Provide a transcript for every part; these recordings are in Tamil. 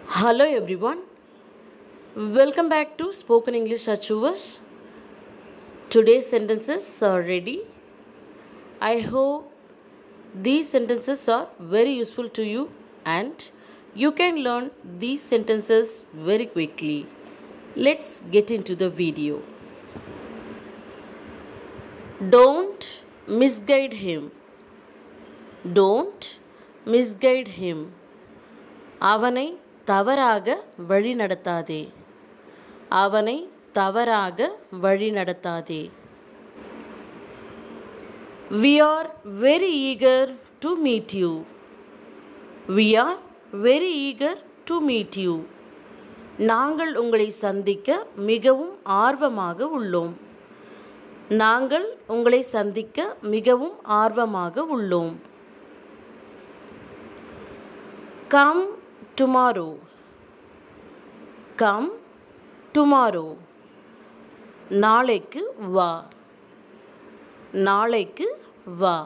Hello everyone. Welcome back to Spoken English Achievers. Today's sentences are ready. I hope these sentences are very useful to you and you can learn these sentences very quickly. Let's get into the video. Don't misguide him. Don't misguide him. அவனை தவறாக வழிநடத்தாதே அவனை தவறாக வழிநடத்தாதே we are very eager to meet you we are very eager to meet you நாங்கள் உங்களை சந்திக்க மிகவும் ஆர்வமாக உள்ளோம் நாங்கள் உங்களை சந்திக்க மிகவும் ஆர்வமாக உள்ளோம் கம் டுமாரோ கம் டுமாரோ நாளைக்கு வா நாளைக்கு வா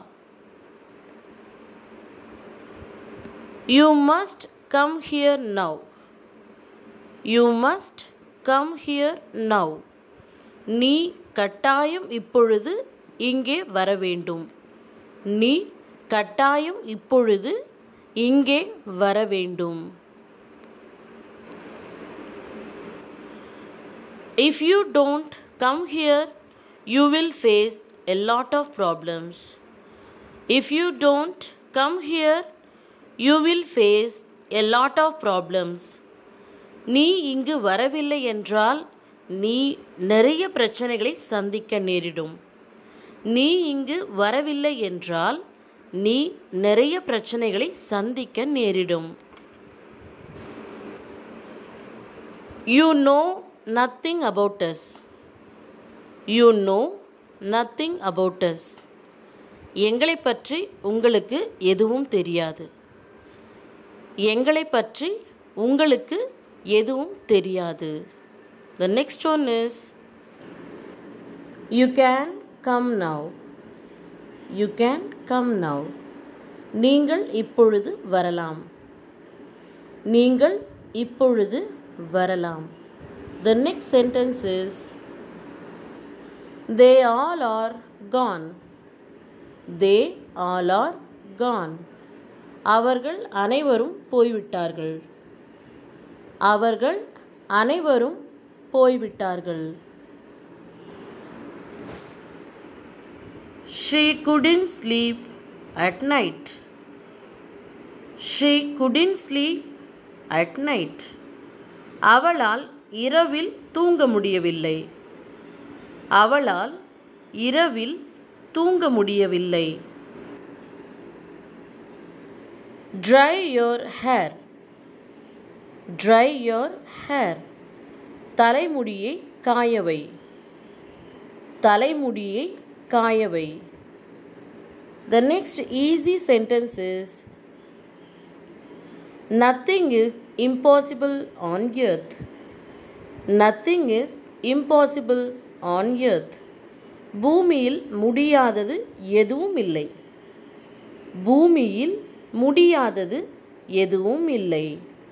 you must come here now you must come here now நீ கட்டாயம் இப்பொழுது இங்கே வர வேண்டும் நீ கட்டாயம் இப்பொழுது இங்கே வர வேண்டும் If you don't come here, you will face a lot of problems. If you don't come here, you will face a lot of problems. நீ இங்கு வரவில்லை என்றால் நீ நிறைய பிரச்சனைகளை சந்திக்க நேரிடும் நீ இங்கு வரவில்லை என்றால் நீ நிறைய பிரச்சனைகளை சந்திக்க நேரிடும் you know nothing about us you know nothing about us எங்களை பற்றி உங்களுக்கு எதுவும் தெரியாது எங்களை பற்றி உங்களுக்கு எதுவும் தெரியாது the next one is you can come now you can come now நீங்கள் இப்பொழுது வரலாம் நீங்கள் இப்பொழுது வரலாம் The next sentence is They all are gone. They all are gone. அவர்கள் அனைவரும் போய்விட்டார்கள் அவர்கள் அனைவரும் போய்விட்டார்கள் She couldn't sleep at night. She couldn't sleep at night. அவளால் இரவில் தூங்க முடியவில்லை அவளால் இரவில் தூங்க முடியவில்லை dry your hair dry your hair தலைமுடியை காயவை தலைமுடியை காயவை the next easy sentence is nothing is impossible on earth nothing is impossible on earth பூமியில் முடியாதது எதுவும் இல்லை பூமியில் முடியாதது எதுவும் இல்லை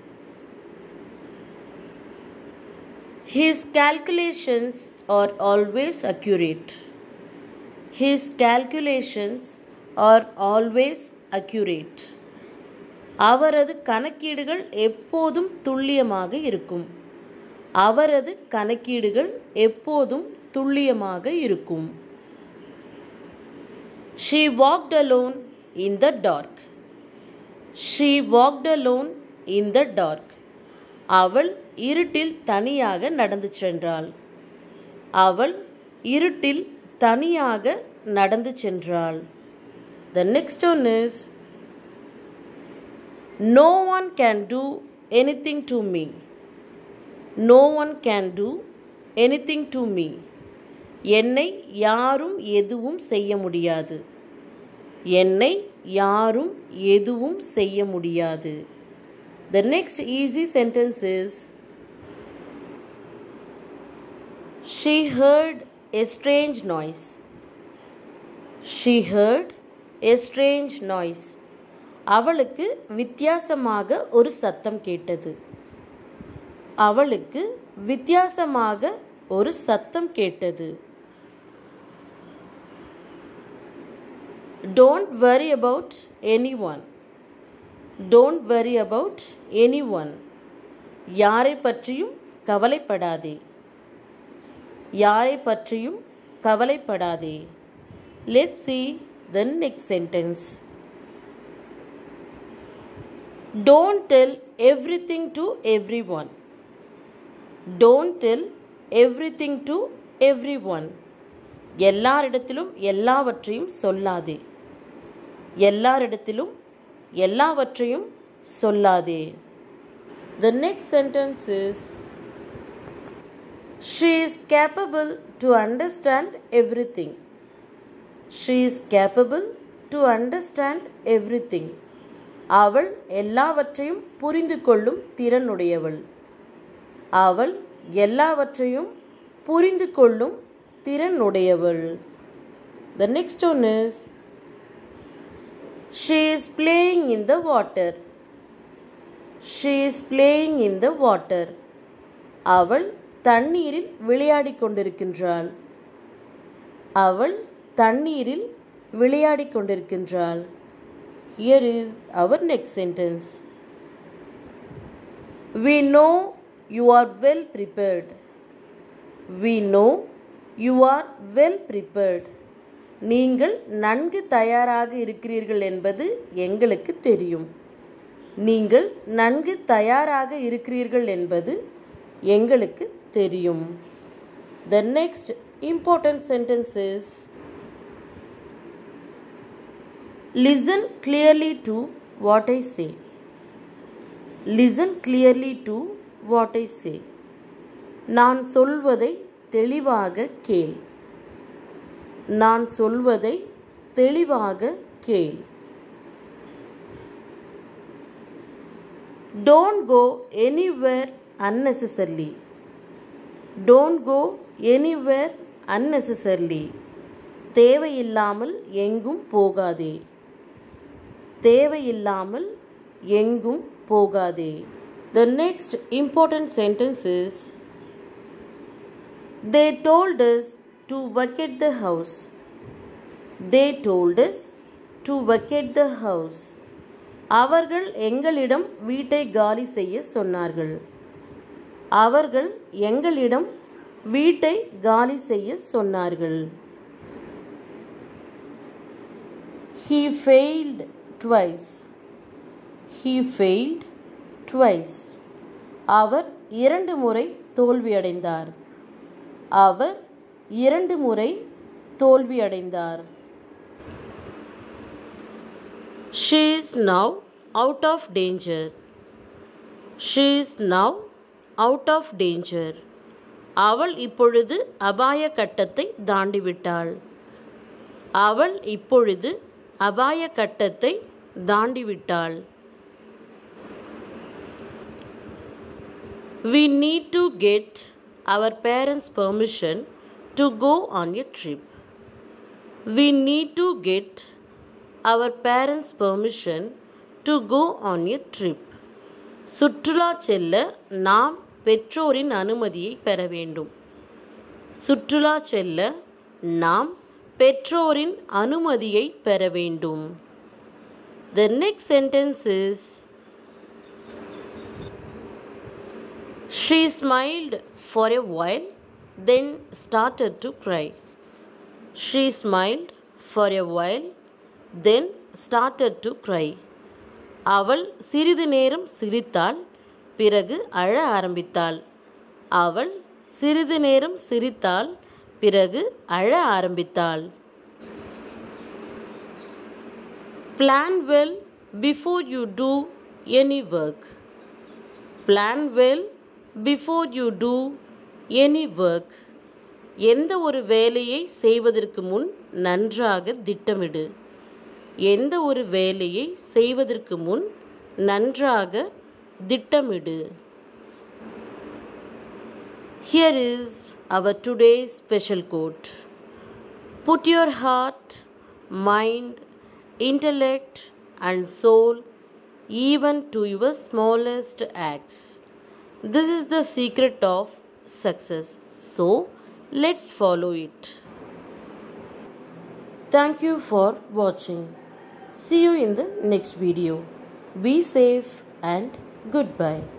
his calculations are always accurate his calculations are always accurate அவரது கணக்கீடுகள் எப்போதும் துல்லியமாக இருக்கும் அவரது கணக்கீடுகள் எப்போதும் துல்லியமாக இருக்கும் she walked alone in the dark she walked alone in the dark அவள் இருட்டில் தனியாக நடந்து சென்றாள் அவள் இருட்டில் தனியாக நடந்து சென்றாள் the next one is no one can do anything to me no one can do anything to me என்னை யாரும் எதுவும் செய்ய முடியாது என்னை யாரும் எதுவும் செய்ய முடியாது the next easy sentence is she heard a strange noise she heard a strange noise அவளுக்கு வித்தியாசமாக ஒரு சத்தம் கேட்டது அவளுக்கு வித்தியாசமாக ஒரு சத்தம் கேட்டது don't worry about anyone don't worry about anyone யாரை பற்றியும் கவலைப்படாதே யாரை பற்றியும் கவலைப்படாதே let see the next sentence don't tell everything to everyone don't tell everything to everyone எல்லாரிடத்திலும் எல்லாவற்றையும் சொல்லாதே எல்லாரிடத்திலும் எல்லாவற்றையும் சொல்லாதே the next sentence is she is capable to understand everything she is capable to understand everything அவள் எல்லாவற்றையும் புரிந்து கொள்ளும் திறனுடையவள் அவள் எல்லாவற்றையும் புரிந்து கொள்ளும் திறனுடையவள் the next one is she is playing in the water she is playing in the water அவள் தண்ணீரில் விளையாடிக் கொண்டிருக்கின்றாள் அவள் தண்ணீரில் விளையாடிக் கொண்டிருக்கின்றாள் here is our next sentence we know you are well prepared we know you are well prepared நீங்கள் நன்கு தயாராக இருக்கிறீர்கள் என்பது எங்களுக்கு தெரியும் நீங்கள் நன்கு தயாராக இருக்கிறீர்கள் என்பது எங்களுக்கு தெரியும் the next important sentence is listen clearly to what I say listen clearly to what I say நான் சொல்வதை தெளிவாக கேள் நான் சொல்வதை தெளிவாக கேள் don't go anywhere unnecessarily don't go anywhere unnecessarily தேவையில்லாமல் எங்கும் போகாதே தேவையில்லாமல் எங்கும் போகாதே the next important sentence is they told us to vacate the house they told us to vacate the house அவர்கள் எங்களிடம் வீட்டை காலி செய்ய சொன்னார்கள் அவர்கள் எங்களிடம் வீட்டை காலி செய்ய சொன்னார்கள் he failed twice he failed twice அவர் இரண்டு முறை தோல்வியடைந்தார் அவர் இரண்டு முறை தோல்வியடைந்தார் she is now out of danger she is now out of danger அவள் இப்பொழுது அபாய கட்டத்தை தாண்டிவிட்டாள் அவள் இப்பொழுது அபாய கட்டத்தை தாண்டிவிட்டாள் We need to get our parents' permission to go on a trip. We need to get our parents' permission to go on a trip. சுற்றுலா செல்ல நாம் பெற்றோரின் அனுமதியை பெற வேண்டும் சுற்றுலா செல்ல நாம் பெற்றோரின் அனுமதியை பெற வேண்டும் The next sentence is She smiled for a while, then started to cry. She smiled for a while, then started to cry. அவள் சிறிது நேரம் சிரித்தாள் பிறகு அழ ஆரம்பித்தாள் அவள் சிறிது நேரம் சிரித்தாள் பிறகு அழ ஆரம்பித்தாள் Plan well before you do any work. Plan well before you do any work. எந்த ஒரு வேலையை செய்வதற்கு முன் நன்றாக திட்டமிடு எந்த ஒரு வேலையை செய்வதற்கு முன் நன்றாக திட்டமிடு Here is our today's special quote. Put your heart, mind, intellect, and soul even to your smallest acts. This is the secret of success. So, let's follow it. Thank you for watching. See you in the next video. Be safe and goodbye.